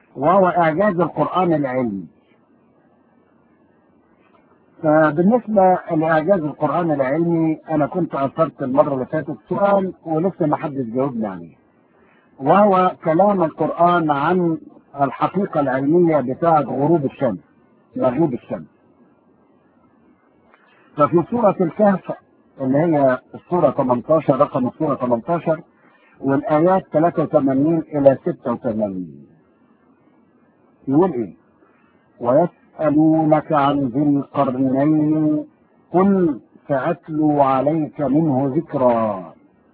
وهو إعجاز القرآن العلمي فبالنسبة لإعجاز القرآن العلمي أنا كنت أثرت المرة اللي فاتت سؤال ولسه ما حدش جاوبني عليه وهو كلام القرآن عن الحقيقة العلمية بتاعة غروب الشمس مغيب الشمس ففي سورة الكهف اللي هي السورة 18 رقم السورة 18 والآيات 83 إلى 86 يقول إيه؟ ويسألونك عن ذي القرنين قل سأتلو عليك منه ذكرا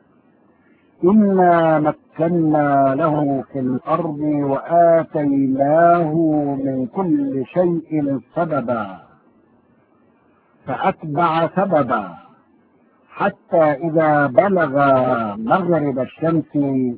إنا مكنا له في الأرض وآتيناه من كل شيء سببا فأتبع سببا حتى إذا بلغ مغرب الشمس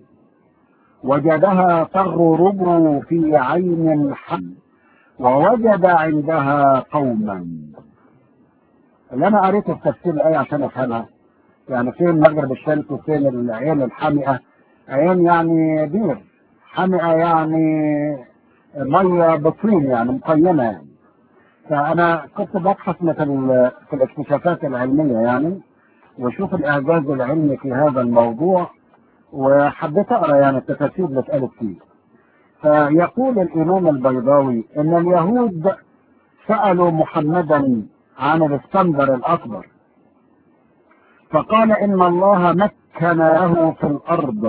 وجدها تغرب في عين حم ووجد عندها قوما اللي انا قريته في تفسير الايه عشان افهمها يعني فين مغرب الشمس وفين العين الحمئه عين يعني بير حمئه يعني ميه بطين يعني مقيمه يعني فانا كنت ببحث مثل في الاكتشافات العلميه يعني واشوف الاعجاز العلمي في هذا الموضوع وحبيت اقرا يعني التفاسير اللي اتقالت فيه فيقول الامام البيضاوي ان اليهود سالوا محمدا عن الاسكندر الاكبر فقال ان الله مكن له في الارض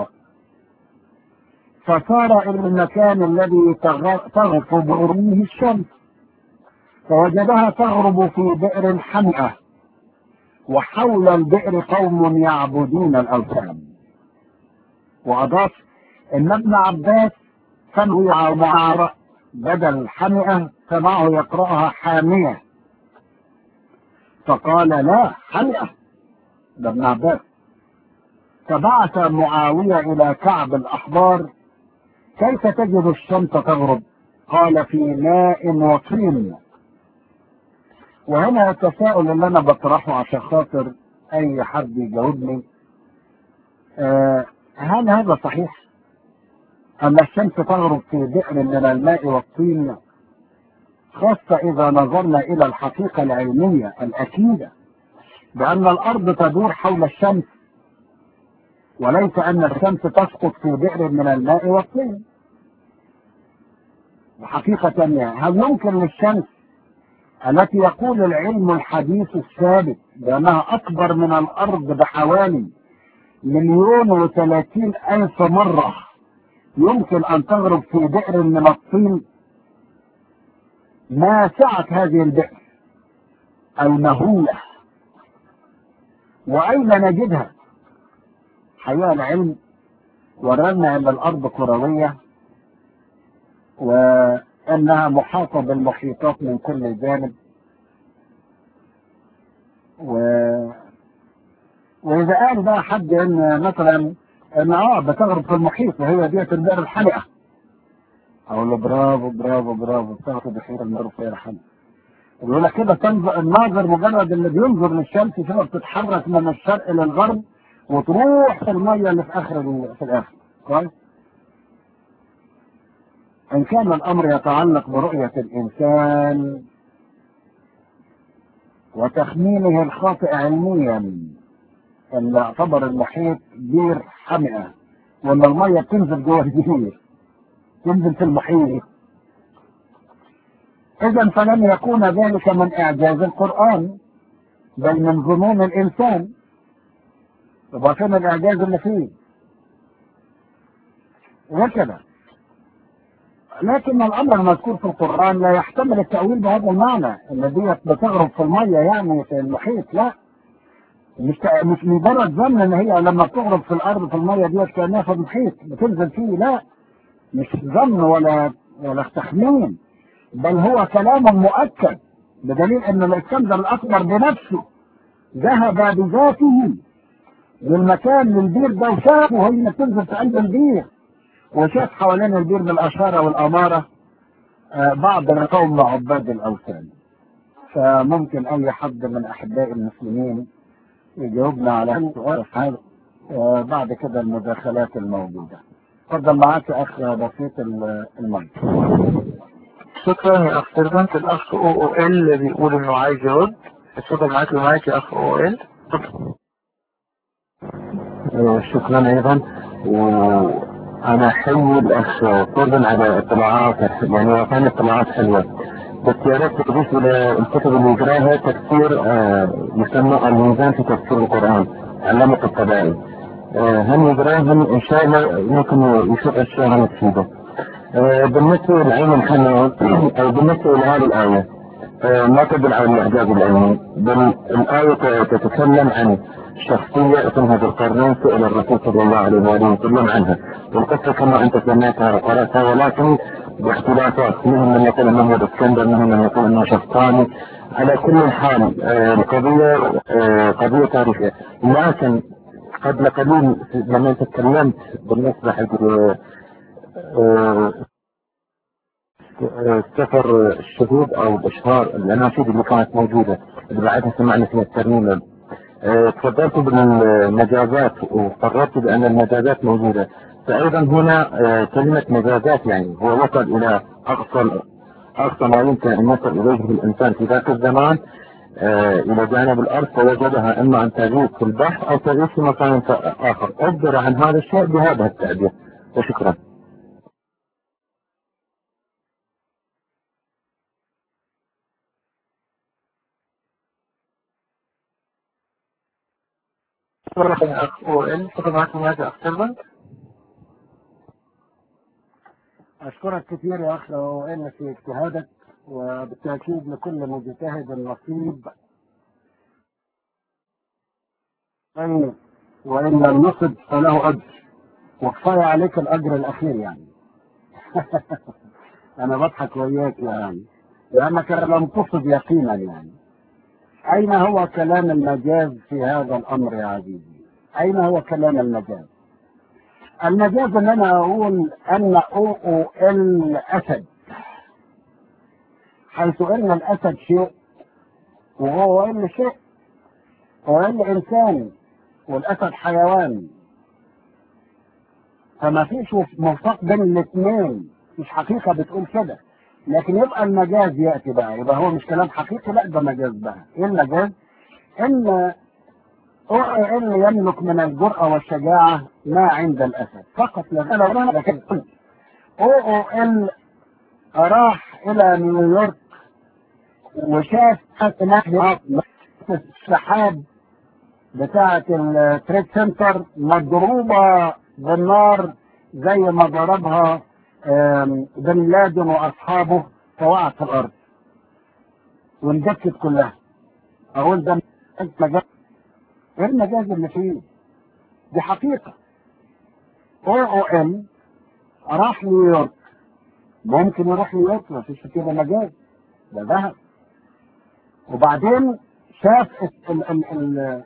فصار الى المكان الذي تغرب بأرميه الشمس فوجدها تغرب في بئر حمئة وحول البئر قوم يعبدون الاوثان واضاف ان ابن عباس سمعوا معارة بدل حمئة سمعه يقرأها حامية فقال لا حمئة ده ابن عباس فبعث معاوية إلى كعب الأحبار كيف تجد الشمس تغرب قال في ماء وطين وهنا التساؤل اللي أنا بطرحه عشان خاطر أي حد يجاوبني آه هل هذا صحيح؟ أن الشمس تغرب في بئر من الماء والطين خاصة إذا نظرنا إلى الحقيقة العلمية الأكيدة بأن الأرض تدور حول الشمس وليس أن الشمس تسقط في بئر من الماء والطين وحقيقة ثانية هل يمكن للشمس التي يقول العلم الحديث الثابت بأنها أكبر من الأرض بحوالي مليون وثلاثين ألف مرة يمكن أن تغرب في بئر من الطين ما سعة هذه البئر المهولة وأين نجدها حقيقة العلم ورانا أن الأرض كروية وأنها محاطة بالمحيطات من كل جانب و... وإذا قال بقى حد إن مثلا إن آه بتغرب في المحيط وهي ديت البئر الحمئة أقول له برافو برافو برافو بتغرب بحيرة المعروف فيها الحمئة يقول لك كده تنظر الناظر مجرد اللي بينظر للشمس يشوفها بتتحرك من الشرق للغرب وتروح في الميه اللي في اخر في الاخر كويس ان كان الامر يتعلق برؤيه الانسان وتخمينه الخاطئ علميا ان يعتبر المحيط بير حمئه وان الميه بتنزل جوه البير تنزل في المحيط إذا فلن يكون ذلك من إعجاز القرآن بل من ظنون الإنسان يبقى فين الإعجاز اللي فيه وكذا لكن الأمر المذكور في القرآن لا يحتمل التأويل بهذا المعنى الذي بتغرب في المية يعني في المحيط لا مش مش مجرد ظن ان هي لما بتغرب في الارض في الميه ديت كانها في المحيط بتنزل فيه لا مش ظن ولا ولا تخمين بل هو كلام مؤكد بدليل ان الاسكندر الاكبر بنفسه ذهب بذاته للمكان للبير ده وشافه وهي بتنزل في قلب البير وشاف حوالين البير بالاشاره والاماره آه بعض قوم عباد الاوثان فممكن اي حد من احباء المسلمين يجاوبنا على السؤال هذا آه بعد كده المداخلات الموجوده اتفضل معاك يا اخ بسيط ال- المايك شكرا يا اخ سيرفنت الاخ او او ال بيقول انه عايز يرد اتفضل معاك المايك يا اخ او ال شكرا ايضا وانا احيي الاخ فوزن على اطلاعات يعني كانت اطلاعات حلوه بس يا ريت تضيف الى الكتب اللي يقراها تفسير آه، يسمى الميزان في تفسير القران علامة الطبائي آه، هم يقراهم ان شاء الله ممكن يشوف اشياء مفيده آه، بالنسبه للعلم الحنون او بالنسبه لهذه الايه آه، ما تدل على الاعجاز العلمي بل الايه تتكلم عن شخصية اسمها ذو القرنين سئل الرسول صلى الله عليه وآله وسلم عنها والقصة كما أنت سمعتها وقرأتها ولكن باختلافات منهم من يقول أنه هو الإسكندر منهم من يقول أنه شخص ثاني على كل حال آه، القضية آه، قضية تاريخية لكن قبل قليل لما تكلمت بالنسبة حق آه، آه، سفر الشهود او الاشهار الاناشيد اللي كانت موجوده اللي بعدها سمعنا فيها الترنيمه آه، تفضلت بالمجازات وقررت بان المجازات موجوده فايضا هنا آه، كلمه مجازات يعني هو وصل الى اقصى اقصى ما يمكن ان يصل اليه الانسان في ذاك الزمان آه، الى جانب الارض فوجدها اما ان تغيب في البحر او تغيب في مكان اخر عبر عن هذا الشيء بهذا التعبير وشكرا شكرا يا اخ او ال اتفضل معاك المايك يا اخ سيرفنت اشكرك كثير يا اخ وان في اجتهادك وبالتاكيد لكل مجتهد نصيب أن وان لم يصب فله اجر وكفايه عليك الاجر الاخير يعني انا بضحك وياك يعني لانك لم تصب يقينا يعني اين هو كلام المجاز في هذا الامر يا عزيزي اين هو كلام المجاز المجاز ان انا اقول ان او او ال اسد حيث ان الاسد شيء وهو ال شيء وال انسان والاسد حيوان فما فيش موفق بين الاثنين مش حقيقه بتقول كده لكن يبقى المجاز ياتي بقى يبقى هو مش كلام حقيقي لا ده مجاز بقى ايه المجاز؟ ان او ال يملك من الجرأة والشجاعة ما عند الأسد فقط لا لكن او او ال راح إلى نيويورك وشاف هناك السحاب بتاعة التريد سنتر مضروبة بالنار زي ما ضربها آم، بن لادن وأصحابه فوقعت في الأرض واندكت كلها أقول ده مجاز ايه المجاز اللي فيه؟ دي حقيقة او او ام راح نيويورك ممكن يروح نيويورك ما فيش كده مجاز ده ذهب وبعدين شاف ال ال ال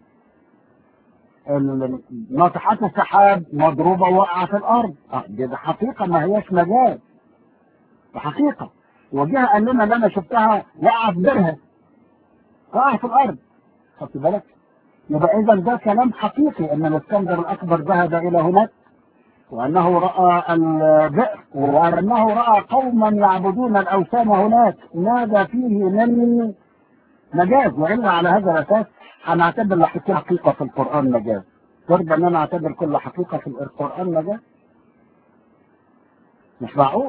ال- ناطحات السحاب مضروبة وقع في الأرض آه، دي, دي حقيقة ما هياش مجاز دي حقيقة وجه قال لنا اللي أنا شفتها وقع في درها وقع في الأرض خدت بالك؟ يبقى اذا ده كلام حقيقي ان الاسكندر الاكبر ذهب الى هناك وانه راى البئر وانه راى قوما يعبدون الاوثان هناك نادى فيه من مجاز والا على هذا الاساس هنعتبر لحقيقه حقيقه في القران مجاز ترضى ان انا اعتبر كل حقيقه في القران مجاز مش معقول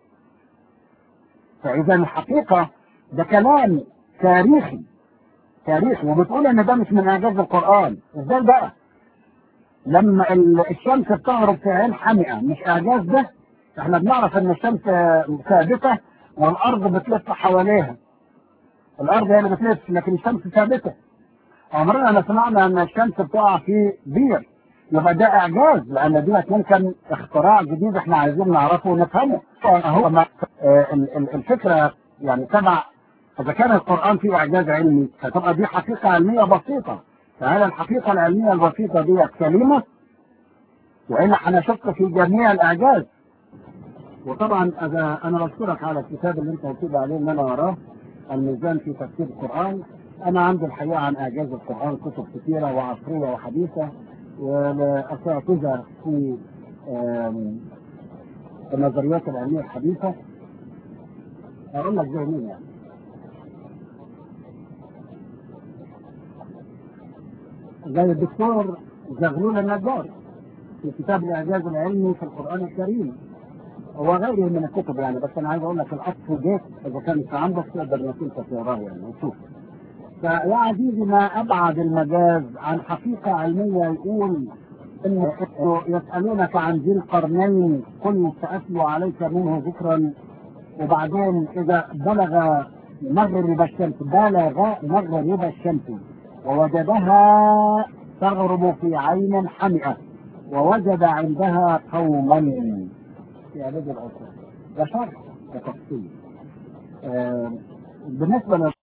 فاذا الحقيقه ده كلام تاريخي تاريخ وبتقول ان ده مش من اعجاز القران ازاي بقى لما ال- الشمس بتغرب في عين حمئه مش اعجاز ده احنا بنعرف ان الشمس ثابته والارض بتلف حواليها الارض هي اللي بتلف لكن الشمس ثابته عمرنا ما سمعنا ان الشمس بتقع في بير يبقى ده اعجاز لان دي ممكن اختراع جديد احنا عايزين نعرفه ونفهمه هو ما آه، ال- ال- الفكره يعني تبع إذا كان القرآن فيه إعجاز علمي فتبقى دي حقيقة علمية بسيطة فهل الحقيقة العلمية البسيطة دي سليمة؟ وإلا هنشك في جميع الإعجاز وطبعا أذا أنا بشكرك على الكتاب اللي أنت قلت لي عليه إن أنا وراه الميزان في تفسير القرآن أنا عندي الحقيقة عن إعجاز القرآن كتب كثيرة وعصرية وحديثة والأساتذة في آم، النظريات العلميه الحديثه اقول لك زي مين يعني زي الدكتور زغلول النجار في كتاب الاعجاز العلمي في القران الكريم وغيره من الكتب يعني بس انا عايز اقول لك الاصل جيت اذا كانت عندك تقدر انك انت تقراه يعني وتشوف فيا عزيزي ما ابعد المجاز عن حقيقه علميه يقول انه يسالونك عن ذي القرنين قل ساتلو عليك منه ذكرا وبعدين اذا بلغ مغرب الشمس بلغ مغرب الشمس ووجدها تغرب في عين حمئه ووجد عندها قوما في عدد العصر ده شرح وتفصيل آه، بالنسبه